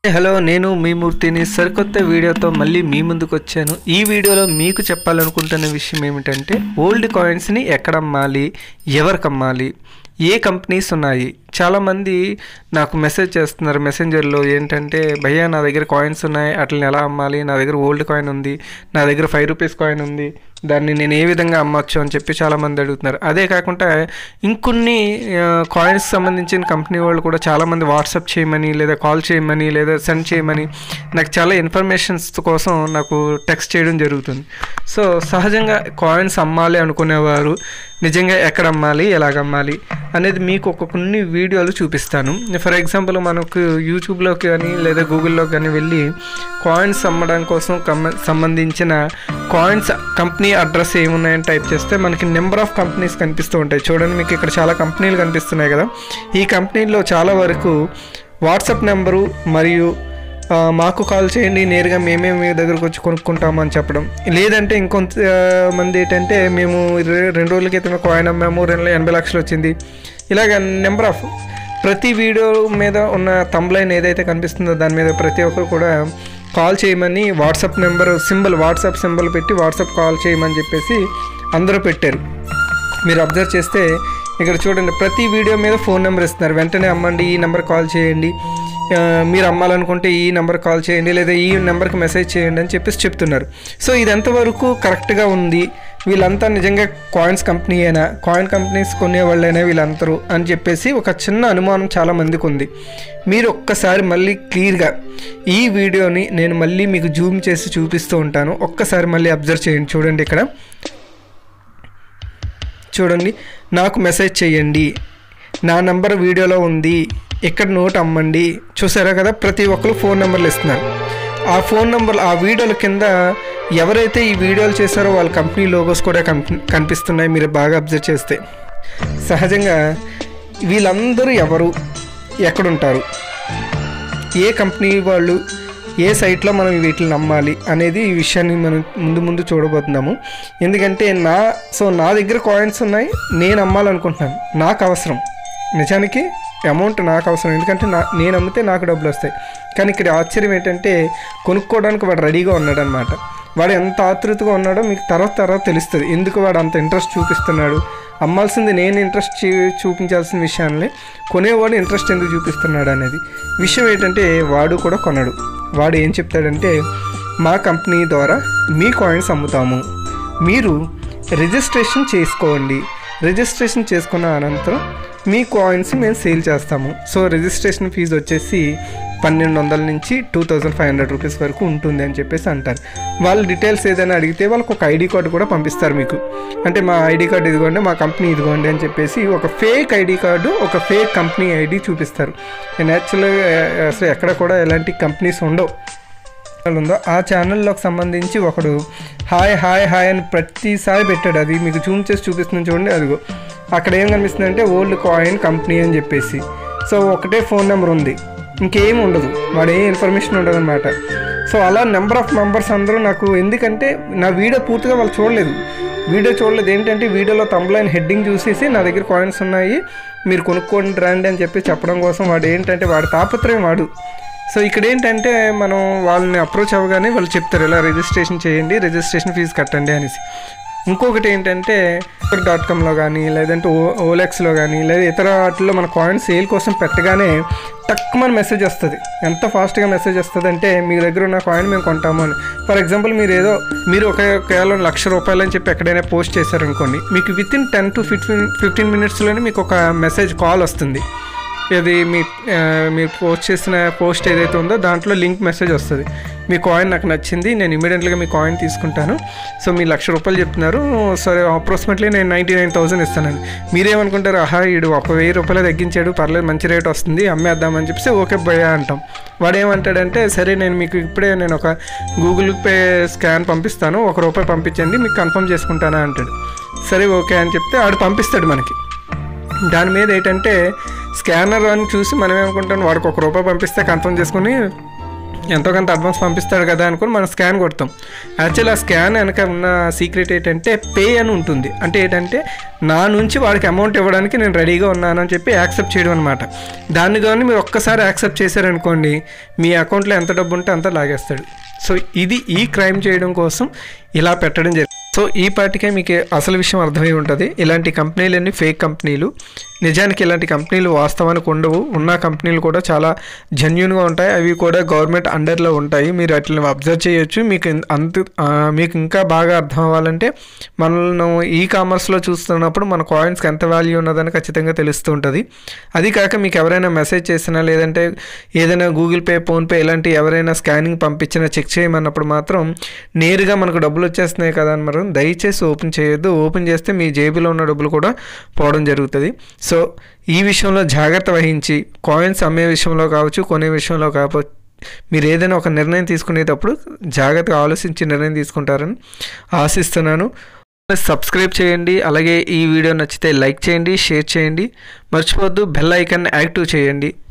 hello నేను మీ మూర్తిని సరికొత్త వీడియోతో మళ్ళీ మీ ముందుకు వచ్చాను ఈ వీడియోలో మీకు చెప్పాలనుకుంటున్న విషయం ఏమిటంటే ఓల్డ్ కాయిన్స్ని ఎక్కడ అమ్మాలి ఎవరికి అమ్మాలి ఏ కంపెనీస్ ఉన్నాయి చాలామంది నాకు మెసేజ్ చేస్తున్నారు మెసెంజర్లో ఏంటంటే భయ్యా నా దగ్గర కాయిన్స్ ఉన్నాయి వాటిని ఎలా అమ్మాలి నా దగ్గర ఓల్డ్ కాయిన్ ఉంది నా దగ్గర ఫైవ్ రూపీస్ కాయిన్ ఉంది దాన్ని నేను ఏ విధంగా అమ్మొచ్చు అని చెప్పి చాలామంది అడుగుతున్నారు అదే కాకుండా ఇంకొన్ని కాయిన్స్ సంబంధించిన కంపెనీ వాళ్ళు కూడా చాలామంది వాట్సాప్ చేయమని లేదా కాల్ చేయమని లేదా సెండ్ చేయమని నాకు చాలా ఇన్ఫర్మేషన్స్ కోసం నాకు టెక్స్ట్ చేయడం జరుగుతుంది సో సహజంగా కాయిన్స్ అమ్మాలి అనుకునేవారు నిజంగా ఎక్కడ అమ్మాలి ఎలాగ అమ్మాలి అనేది మీకు ఒక కొన్ని వీడియోలు చూపిస్తాను ఫర్ ఎగ్జాంపుల్ మనకు యూట్యూబ్లోకి కానీ లేదా గూగుల్లో కానీ వెళ్ళి కాయిన్స్ అమ్మడం కోసం కమ- సంబంధించిన కాయిన్స్ కంపెనీ అడ్రస్ ఏమున్నాయని టైప్ చేస్తే మనకి నెంబర్ ఆఫ్ కంపెనీస్ కనిపిస్తూ ఉంటాయి చూడండి మీకు ఇక్కడ చాలా కంపెనీలు కనిపిస్తున్నాయి కదా ఈ కంపెనీల్లో చాలా వరకు వాట్సాప్ నెంబరు మరియు ఆ, మాకు కాల్ చేయండి నేరుగా మేమే మీ దగ్గరకు వచ్చి కొనుక్కుంటాము అని చెప్పడం లేదంటే ఇంకొంత ఆ, మంది ఏంటంటే మేము రె- రెండు రోజుల క్రితమే కాయిన్ అమ్మాము రెండు ఎనభై లక్షలు వచ్చింది ఇలాగ నెంబర్ ఆఫ్ ప్రతి వీడియో మీద ఉన్న తమ్లైన్ ఏదైతే కనిపిస్తుందో దాని మీద ప్రతి ఒక్కరు కూడా కాల్ చేయమని WhatsApp number symbol WhatsApp symbol పెట్టి వాట్సాప్ కాల్ చేయమని చెప్పేసి అందరూ పెట్టారు మీరు అబ్జర్వ్ చేస్తే ఇక్కడ చూడండి ప్రతి వీడియో మీద ఫోన్ నెంబర్ ఇస్తున్నారు వెంటనే అమ్మండి ఈ నెంబర్ కాల్ చేయండి ఆ, మీరు అమ్మాలనుకుంటే ఈ నెంబర్ కాల్ చేయండి లేదా ఈ నెంబర్కి మెసేజ్ చేయండి అని చెప్పేసి చెప్తున్నారు సో ఇది ఎంతవరకు కరెక్ట్గా ఉంది వీళ్ళంతా నిజంగా కాయిన్స్ కంపెనీ అయినా కాయిన్ కంపెనీస్ కొనేవాళ్ళైనా వీళ్ళందరూ అని చెప్పేసి ఒక చిన్న అనుమానం చాలా మందికి ఉంది మీరు ఒక్కసారి మళ్ళీ క్లియర్గా ఈ వీడియోని నేను మళ్ళీ మీకు జూమ్ చేసి చూపిస్తూ ఉంటాను ఒక్కసారి మళ్ళీ అబ్జర్వ్ చేయండి చూడండి ఇక్కడ చూడండి నాకు మెసేజ్ చేయండి నా నంబర్ వీడియోలో ఉంది ఇక్కడ నోట్ అమ్మండి చూసారా కదా ప్రతి ఒక్కరు ఫోన్ నెంబర్లు ఇస్తున్నారు ఆ ఫోన్ నెంబర్ ఆ వీడియోల కింద ఎవరైతే ఈ వీడియోలు చేశారో వాళ్ళ కంపెనీ లోగోస్ కూడా కనిపి- కనిపిస్తున్నాయి మీరు బాగా అబ్జర్వ్ చేస్తే సహజంగా వీళ్ళందరూ ఎవరు ఎక్కడుంటారు ఏ కంపెనీ వాళ్ళు ఏ సైట్లో మనం వీటిని నమ్మాలి అనేది ఈ విషయాన్ని మనం ముందు ముందు చూడబోతున్నాము ఎందుకంటే నా సో నా దగ్గర కాయిన్స్ ఉన్నాయి నేను అమ్మాలనుకుంటున్నాను నాకు అవసరం నిజానికి అమౌంట్ నాకు అవసరం ఎందుకంటే నా నేను అమ్మితే నాకు డబ్బులు వస్తాయి కానీ ఇక్కడ ఆశ్చర్యం ఏంటంటే కొనుక్కోవడానికి వాడు రెడీగా ఉన్నాడు అనమాట వాడు ఎంత ఆతృతగా ఉన్నాడో మీకు తర్వాత తర్వాత తెలుస్తుంది ఎందుకు వాడు అంత ఇంట్రెస్ట్ చూపిస్తున్నాడు అమ్మాల్సింది నేను ఇంట్రెస్ట్ చూ చూపించాల్సిన విషయాన్ని కొనేవాడు ఇంట్రెస్ట్ ఎందుకు చూపిస్తున్నాడు అనేది విషయం ఏంటంటే వాడు కూడా కొనడు వాడు ఏం చెప్తాడంటే మా కంపెనీ ద్వారా మీ కాయిన్స్ అమ్ముతాము మీరు రిజిస్ట్రేషన్ చేసుకోండి రిజిస్ట్రేషన్ చేసుకున్న అనంతరం మీ కాయిన్స్ మేము సేల్ చేస్తాము సో రిజిస్ట్రేషన్ ఫీజు వచ్చేసి పన్నెండు వందల నుంచి two thousand five hundred rupees వరకు ఉంటుంది అని చెప్పేసి అంటారు వాళ్ళ డీటెయిల్స్ ఏదైనా అడిగితే వాళ్ళకి ఒక ఐడి కార్డు కూడా పంపిస్తారు మీకు అంటే మా ఐడి కార్డు ఇదిగోండి మా కంపెనీ ఇదిగోండి అని చెప్పేసి ఒక ఫేక్ ఐడి కార్డు ఒక ఫేక్ కంపెనీ ఐడి చూపిస్తారు నేను యాక్చువల్గా అసలు ఎక్కడ కూడా ఎలాంటి కంపెనీస్ ఉండవు ఛానల్ ఉందో ఆ ఛానల్లోకి సంబంధించి ఒకడు హాయ్ హాయ్ హాయ్ అని ప్రతిసారి పెట్టాడు అది మీకు జూమ్ చేసి చూపిస్తుంది చూడండి అదిగో అక్కడ ఏం కనిపిస్తుంది అంటే ఓల్డ్ కాయిన్ కంపెనీ అని చెప్పేసి సో ఒకటే ఫోన్ నెంబర్ ఉంది ఇంకేం ఉండదు వాడు ఏ ఇన్ఫర్మేషన్ ఉండదు అనమాట సో అలా నెంబర్ ఆఫ్ మెంబర్స్ అందరూ నాకు ఎందుకంటే నా వీడియో పూర్తిగా వాళ్ళు చూడలేదు వీడియో చూడలేదు ఏంటంటే వీడియోలో తమ్లైన్ హెడ్డింగ్ చూసేసి నా దగ్గర కాయిన్స్ ఉన్నాయి మీరు కొనుక్కోండి రండి అని చెప్పి చెప్పడం కోసం వాడు ఏంటంటే వాడు తాపత్రయం వాడు సో ఇక్కడ ఏంటంటే మనం వాళ్ళని అప్రోచ్ అవ్వగానే వాళ్ళు చెప్తారు ఇలా రిజిస్ట్రేషన్ చేయండి రిజిస్ట్రేషన్ ఫీజు కట్టండి అనేసి ఇంకొకటి ఏంటంటే డాట్ కామ్లో కానీ లేదంటే ఓ ఓలెక్స్లో కానీ లేదా ఇతర వాటిల్లో మన కాయిన్ సేల్ కోసం పెట్టగానే టక్ మన మెసేజ్ వస్తుంది ఎంత ఫాస్ట్గా మెసేజ్ వస్తుంది అంటే మీ దగ్గర ఉన్న కాయిన్ మేము కొంటాము అని ఫర్ ఎగ్జాంపుల్ మీరు ఏదో మీరు ఒక కేవలం లక్ష రూపాయలు అని చెప్పి ఎక్కడైనా పోస్ట్ చేశారనుకోండి మీకు within ten to fifteen fifteen మినిట్స్లోనే మీకు ఒక మెసేజ్ కాల్ వస్తుంది ఇది మీ ఆ, మీరు పోస్ట్ చేసిన పోస్ట్ ఏదైతే ఉందో దాంట్లో లింక్ మెసేజ్ వస్తుంది మీ కాయిన్ నాకు నచ్చింది నేను ఇమీడియట్గా మీ కాయిన్ తీసుకుంటాను సో మీ లక్ష రూపాయలు చెప్తున్నారు సరే అప్రాక్సిమేట్లీ నేను నైంటీ నైన్ థౌసండ్ ఇస్తానని మీరేమనుకుంటారు ఆహా ఈడు ఒక వెయ్యి రూపాయలు తగ్గించాడు పర్లేదు మంచి రేట్ వస్తుంది అమ్మేద్దామని చెప్పేసి ఓకే భయ్యా అంటాం వాడు ఏమంటాడంటే సరే నేను మీకు ఇప్పుడే నేను ఒక గూగుల్ పే స్కాన్ పంపిస్తాను ఒక రూపాయి పంపించండి మీకు కన్ఫర్మ్ చేసుకుంటానా అంటాడు సరే ఓకే అని చెప్తే ఆడు పంపిస్తాడు మనకి దాని మీద ఏంటంటే స్కానర్ అని చూసి మనం ఏమనుకుంటాం వాడికి ఒక రూపాయి పంపిస్తే కన్ఫర్మ్ చేసుకుని ఎంతో కొంత అడ్వాన్స్ పంపిస్తాడు కదా అనుకుని మనం స్కాన్ కొడతాం యాక్చువల్ ఆ స్కాన్ వెనక ఉన్న సీక్రెట్ ఏంటంటే పే అని ఉంటుంది అంటే ఏంటంటే నా నుంచి వాడికి అమౌంట్ ఇవ్వడానికి నేను రెడీగా ఉన్నాను అని చెప్పి యాక్సెప్ట్ చేయడం అనమాట దాన్ని కానీ మీరు ఒక్కసారి యాక్సెప్ట్ చేశారనుకోండి మీ అకౌంట్లో ఎంత డబ్బు ఉంటే అంత లాగేస్తాడు సో ఇది ఈ క్రైమ్ చేయడం కోసం ఇలా పెట్టడం జరిగింది సో ఈ పాటికే మీకు అసలు విషయం అర్థమై ఉంటుంది ఇలాంటి కంపెనీలన్నీ ఫేక్ కంపెనీలు నిజానికి ఇలాంటి కంపెనీలు వాస్తవానికి ఉండవు ఉన్న కంపెనీలు కూడా చాలా జెన్యున్గా ఉంటాయి అవి కూడా గవర్నమెంట్ అండర్లో ఉంటాయి మీరు అట్లా అబ్జర్వ్ చేయొచ్చు మీకు ఇన్- అంత ఆ, మీకు ఇంకా బాగా అర్థం అవ్వాలంటే మనం ఈ కామర్స్లో చూస్తున్నప్పుడు మన కాయిన్స్కి ఎంత వాల్యూ ఉన్నదని ఖచ్చితంగా తెలుస్తూ ఉంటుంది అది కాక మీకు ఎవరైనా మెసేజ్ చేసినా లేదంటే ఏదైనా గూగుల్ పే ఫోన్పే ఇలాంటి ఎవరైనా స్కానింగ్ పంపించినా చెక్ చేయమన్నప్పుడు మాత్రం నేరుగా మనకు డబ్బులు వచ్చేస్తున్నాయి కదా అని మనం దయచేసి ఓపెన్ చేయొద్దు ఓపెన్ చేస్తే మీ జేబులో ఉన్న డబ్బులు కూడా పోవడం జరుగుతుంది సో ఈ విషయంలో జాగ్రత్త వహించి కాయిన్స్ అమ్మే విషయంలో కావచ్చు కొనే విషయంలో కావచ్చు మీరు ఏదైనా ఒక నిర్ణయం తీసుకునేటప్పుడు జాగ్రత్తగా ఆలోచించి నిర్ణయం తీసుకుంటారని ఆశిస్తున్నాను సబ్స్క్రైబ్ చేయండి అలాగే ఈ వీడియో నచ్చితే లైక్ చేయండి షేర్ చేయండి మర్చిపోవద్దు బెల్ ఐకాన్ యాక్టివ్ చేయండి